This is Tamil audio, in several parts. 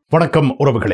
வணக்கம் உறவுகளே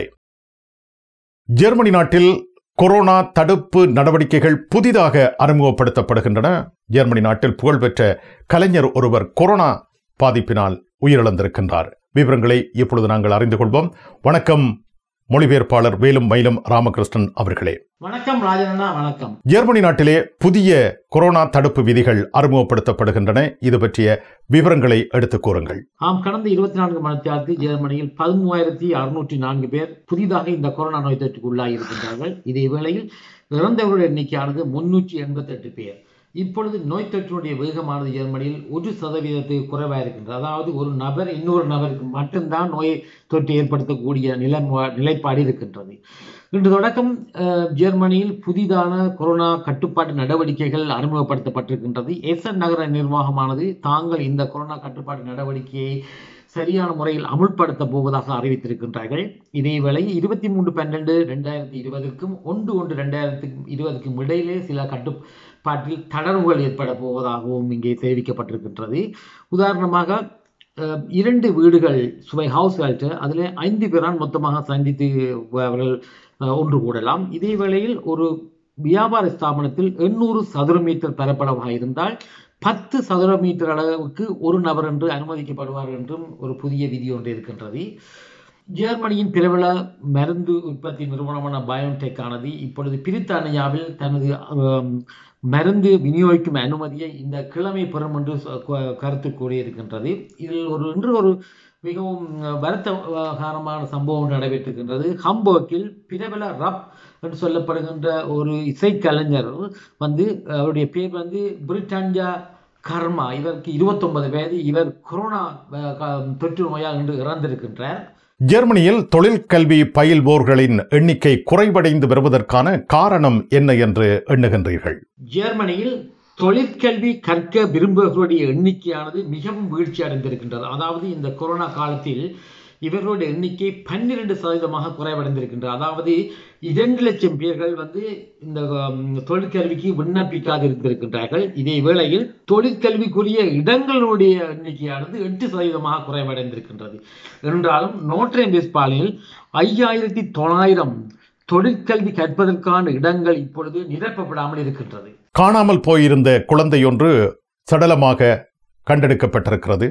ஜெர்மனி நாட்டில் கொரோனா தடுப்பு நடவடிக்கைகள் புதிதாக அறிமுகப்படுத்தப்படுகின்றன ஜெர்மனி நாட்டில் புகழ்பெற்ற கலைஞர் ஒருவர் கொரோனா பாதிப்பினால் உயிரிழந்திருக்கின்றார் விவரங்களை இப்பொழுது நாங்கள் அறிந்து கொள்வோம் வணக்கம் மொழிபெயர்ப்பாளர் வேலும் மயிலும் ராமகிருஷ்ணன் அவர்களே வணக்கம் ராஜனண்ணா வணக்கம் ஜெர்மனி நாட்டிலே புதிய கொரோனா தடுப்பு விதிகள் அறிமுகப்படுத்தப்படுகின்றன இது பற்றிய விவரங்களை எடுத்துக் கூறுங்கள் ஆம் கடந்த இருபத்தி நான்கு மணித்தியாலத்தில் ஜெர்மனியில் பதிமூவாயிரத்தி அறுநூற்றி நான்கு பேர் புதிதாக இந்த கொரோனா நோய் தொற்றுக்கு உள்ளாகி இருக்கின்றார்கள் இதே வேளையில் இறந்தவர்களுடைய எண்ணிக்கையானது முன்னூற்றி எண்பத்தெட்டு பேர் இப்பொழுது நோய் தொற்றினுடைய வேகமானது ஜெர்மனியில் ஒரு சதவீதத்துக்கு குறைவாக இருக்கின்றது அதாவது ஒரு நபர் இன்னொரு நபருக்கு மட்டும்தான் நோய் தொற்று ஏற்படுத்தக்கூடிய நிலை நிலைப்பாடு இருக்கின்றது இன்று தொடக்கம் அஹ், ஜெர்மனியில் புதிதான கொரோனா கட்டுப்பாட்டு நடவடிக்கைகள் அறிமுகப்படுத்தப்பட்டிருக்கின்றது எசன் நகர நிர்வாகமானது தாங்கள் இந்த கொரோனா கட்டுப்பாட்டு நடவடிக்கையை சரியான முறையில் அமுல்படுத்த போவதாக அறிவித்திருக்கின்றார்கள் இதேவேளை இருபத்தி மூன்று பன்னெண்டு ரெண்டாயிரத்தி இருபதுக்கும் ஒன்று ஒன்று ரெண்டாயிரத்தி இருபதுக்கும் இடையிலே சில கட்டுப்பாட்டில் தளர்வுகள் ஏற்பட போவதாகவும் இங்கே தெரிவிக்கப்பட்டிருக்கின்றது உதாரணமாக அஹ், இரண்டு வீடுகள் சுவை ஹவுஸ் ஹெல்ட் அதில் ஐந்து பேரான் மொத்தமாக சந்தித்து அவர்கள் அஹ், ஒன்று கூடலாம் இதே வேளையில் ஒரு வியாபார ஸ்தாபனத்தில் எண்ணூறு சதுர மீட்டர் பரப்பளவாக இருந்தால் பத்து சதுர மீட்டர் அளவுக்கு ஒரு நபர் என்று அனுமதிக்கப்படுவார் என்றும் ஒரு புதிய விதி ஒன்று இருக்கின்றது ஜெர்மனியின் பிரபல மருந்து உற்பத்தி நிறுவனமான பயோடெக் ஆனது இப்பொழுது பிரித்தானியாவில் தனது ஆம், மருந்து விநியோகிக்கும் அனுமதியை இந்த கிழமை பெறும் என்று சொ- கு- கருத்து கூறியிருக்கின்றது இதில் ஒரு இன்று ஒரு மிகவும் வருத்தகாரமான சம்பவம் நடைபெற்றிருக்கின்றது ஹம்போக்கில் பிரபல ரப் என்று சொல்லப்படுகின்ற ஒரு இசைக்கலைஞர் வந்து அவருடைய பேர் வந்து பிரிட்டானியா கர்மா இவருக்கு 29 வயது இவர் கொரோனா அஹ், க- தொற்று நோயால் இன்று இறந்திருக்கின்றார் ஜெர்மனியில் தொழிற்கல்வி பயில்வோர்களின் எண்ணிக்கை குறைவடைந்து வருவதற்கான காரணம் என்ன என்று எண்ணுகின்றீர்கள் ஜெர்மனியில் தொழிற்கல்வி கற்க விரும்புபவர்களுடைய எண்ணிக்கையானது மிகவும் வீழ்ச்சி அடைந்திருக்கின்றது அதாவது இந்த கொரோனா காலத்தில் இவர்களுடைய எண்ணிக்கை பன்னிரண்டு சதவீதமாக குறைவடைந்திருக்கின்றது அதாவது இரண்டு லட்சம் பேர்கள் வந்து இந்த ஹம், தொழிற்கல்விக்கு விண்ணப்பிக்காது இருந்திருக்கின்றார்கள் இதே வேளையில் தொழிற்கல்விக்குரிய இடங்களுடைய எண்ணிக்கையானது எட்டு சதவீதமாக குறைவடைந்திருக்கின்றது என்றாலும் நோட்ரேம் வெஸ்பாலில் ஐயாயிரத்தி தொள்ளாயிரம் தொழிற்கல்வி கற்பதற்கான இடங்கள் இப்பொழுது நிரப்பப்படாமல் இருக்கின்றது காணாமல் போயிருந்த குழந்தையொன்று சடலமாக கண்டெடுக்கப்பட்டிருக்கிறது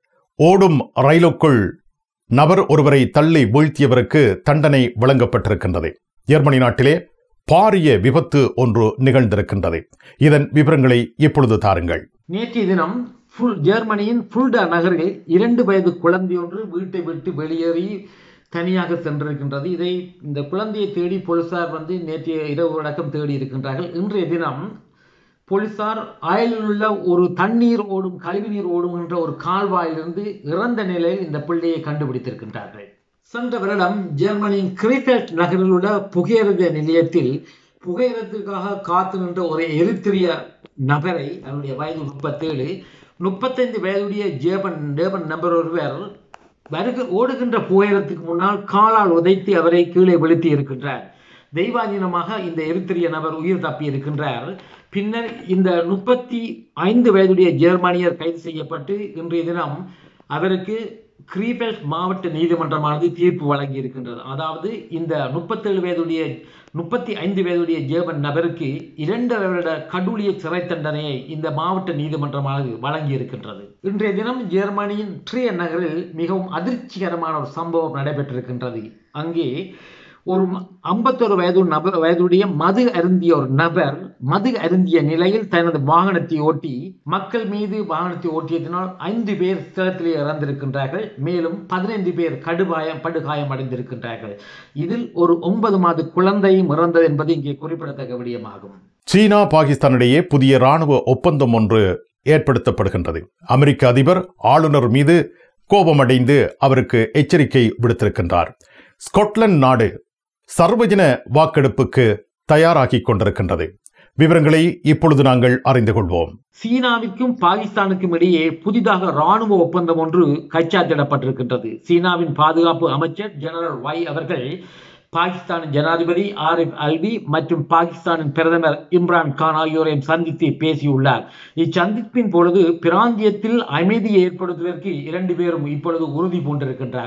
ஓடும் ரயிலுக்குள் நபர் ஒருவரை தள்ளி வீழ்த்தியவருக்கு தண்டனை வழங்கப்பட்டிருக்கின்றது ஜெர்மனி நாட்டிலே பாரிய விபத்து ஒன்று நிகழ்ந்திருக்கின்றது இதன் விவரங்களை இப்பொழுது தாருங்கள் நேற்றைய தினம் ஃபுல் ஜெர்மனியின் ஃபுல்டா நகரில் இரண்டு வயது குழந்தையொன்று வீட்டை விட்டு வெளியேறி தனியாக சென்றிருக்கின்றது இதை இந்த குழந்தையை தேடி போலீசார் வந்து நேற்றைய இரவு அடக்கம் தேடி இருக்கின்றார்கள் இன்றைய தினம் போலீசார் அயலில் உள்ள ஒரு தண்ணீர் ஓடும் கழிவுநீர் ஓடும் என்ற ஒரு கால்வாயிலிருந்து இறந்த நிலையில் இந்த பிள்ளையை கண்டுபிடித்திருக்கின்றார்கள் சென்ற வருடம் ஜெர்மனியின் கிரிஃபெல்ட் நகரில் உள்ள புகையிரத நிலையத்தில் புகையிரத்துக்காக காத்து நின்ற ஒரு எரித்திரிய நபரை அவருடைய வயது முப்பத்தேழு முப்பத்தைந்து வயதுடைய ஜேபன் டேபன் நபர் ஒருவர் வருக ஓடுகின்ற புகையிரத்துக்கு முன்னால் காலால் உதைத்து அவரை கீழே வீழ்த்தி இருக்கின்றார் தெய்வாதீனமாக இந்த எரித்திரிய நபர் உயிர் தப்பி இருக்கின்றார் பின்னர் இந்த முப்பத்தி ஐந்து வயதுடைய ஜெர்மானியர் கைது செய்யப்பட்டு இன்றைய தினம் அவருக்கு கிரீபெல்ட் மாவட்ட நீதிமன்றமானது தீர்ப்பு வழங்கி இருக்கின்றது அதாவது இந்த முப்பத்தேழு வயதுடைய முப்பத்தி ஐந்து வயதுடைய ஜேர்மன் நபருக்கு இரண்டு வருட கடூழிய சிறை தண்டனையை இந்த மாவட்ட நீதிமன்றமானது வழங்கி இருக்கின்றது இன்றைய தினம் ஜெர்மனியின் ட்ரிய நகரில் மிகவும் அதிர்ச்சிகரமான ஒரு சம்பவம் நடைபெற்றிருக்கின்றது அங்கே ஒரு ஐம்பத்தொரு வயது நபர் வயதுடைய மது அருந்திய ஒரு நபர் மது அருந்திய நிலையில் தனது வாகனத்தை ஓட்டி மக்கள் மீது வாகனத்தை ஓட்டியதினால் ஐந்து பேர் ஸ்தலத்திலே இறந்திருக்கின்றார்கள் மேலும் பதினைந்து பேர் கடுகாயம் படுகாயம் அடைந்திருக்கின்றார்கள் இதில் ஒரு ஒன்பது மாத குழந்தையும் இறந்தது என்பது இங்கே குறிப்பிடத்தக்க விடயமாகும் சீனா பாகிஸ்தானிடையே புதிய ராணுவ ஒப்பந்தம் ஒன்று ஏற்படுத்தப்படுகின்றது அமெரிக்க அதிபர் ஆளுநர் மீது கோபமடைந்து அவருக்கு எச்சரிக்கை விடுத்திருக்கின்றார் ஸ்கொட்லாந்து நாடு சர்வஜன வாக்கெடுப்புக்கு தயாராகிக் கொண்டிருக்கின்றது விவரங்களை இப்பொழுது நாங்கள் அறிந்து கொள்வோம் சீனாவிற்கும் பாகிஸ்தானுக்கும் இடையே புதிதாக ராணுவ ஒப்பந்தம் ஒன்று கைச்சாத்திடப்பட்டிருக்கின்றது சீனாவின் பாதுகாப்பு அமைச்சர் ஜெனரல் வை அவர்கள் பாகிஸ்தானின் ஜனாதிபதி ஆரிஃப் அல்வி மற்றும் பாகிஸ்தானின் பிரதமர் இம்ரான் கான் ஆகியோரையும் சந்தித்து பேசியுள்ளார் இச்சந்திப்பின் பொழுது பிராந்தியத்தில் அமைதியை ஏற்படுத்துவதற்கு இரண்டு பேரும் இப்பொழுது உறுதி பூண்டிருக்கின்றார்கள்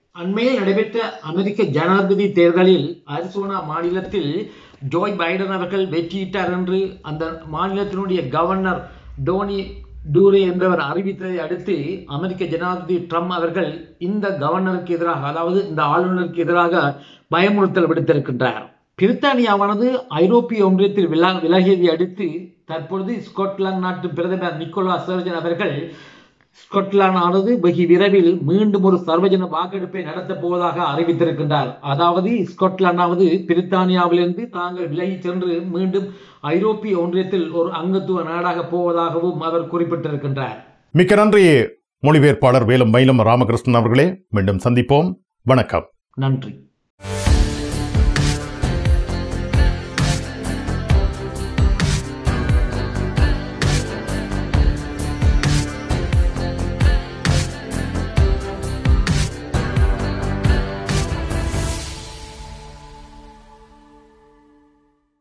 அண்மையில் நடைபெற்ற அமெரிக்க ஜனாதிபதி தேர்தலில் அரிசோனா மாநிலத்தில் ஜோய் பைடன் அவர்கள் வெற்றியிட்டார் என்று அந்த மாநிலத்தினுடைய கவர்னர் டோனி டூரே என்பவர் அறிவித்ததை அடுத்து அமெரிக்க ஜனாதிபதி ட்ரம்ப் அவர்கள் இந்த கவர்னருக்கு எதிராக அதாவது இந்த ஆளுநருக்கு எதிராக பயமுறுத்தல் விடுத்திருக்கின்றார் பிரித்தானியாவானது ஐரோப்பிய ஒன்றியத்தில் விலா விலகியதை அடுத்து தற்பொழுது ஸ்காட்லாந்து நாட்டு பிரதமர் நிக்கோலா சர்ஜன் அவர்கள் ஸ்காட்லாந்து ஆனது வெகு விரைவில் மீண்டும் ஒரு சர்வஜன வாக்கெடுப்பை நடத்தப் போவதாக அறிவித்திருக்கின்றார் அதாவது ஸ்காட்லாண்டாவது பிரித்தானியாவிலிருந்து தாங்கள் விலகி சென்று மீண்டும் ஐரோப்பிய ஒன்றியத்தில் ஒரு அங்கத்துவ நாடாக போவதாகவும் அவர் குறிப்பிட்டிருக்கின்றார் மிக்க நன்றி மொழிபெயர்ப்பாளர் வேலும் மயிலம் ராமகிருஷ்ணன் அவர்களே மீண்டும் சந்திப்போம் வணக்கம் நன்றி